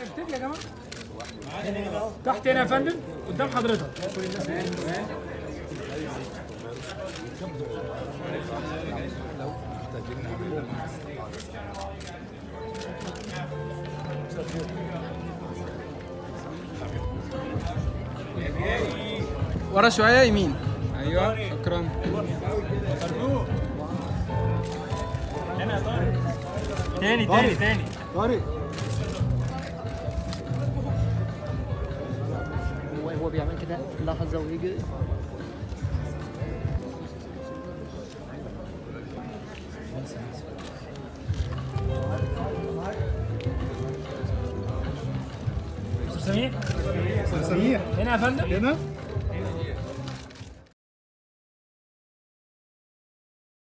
ابتدي يا جماعه تحت هنا يا فندم قدام حضرتك ورا شويه يمين ايوه شكرا تاني تاني تاني طارق هو هو بيعمل كده لحظة ويجي استاذ سمير سميح هنا يا فندم هنا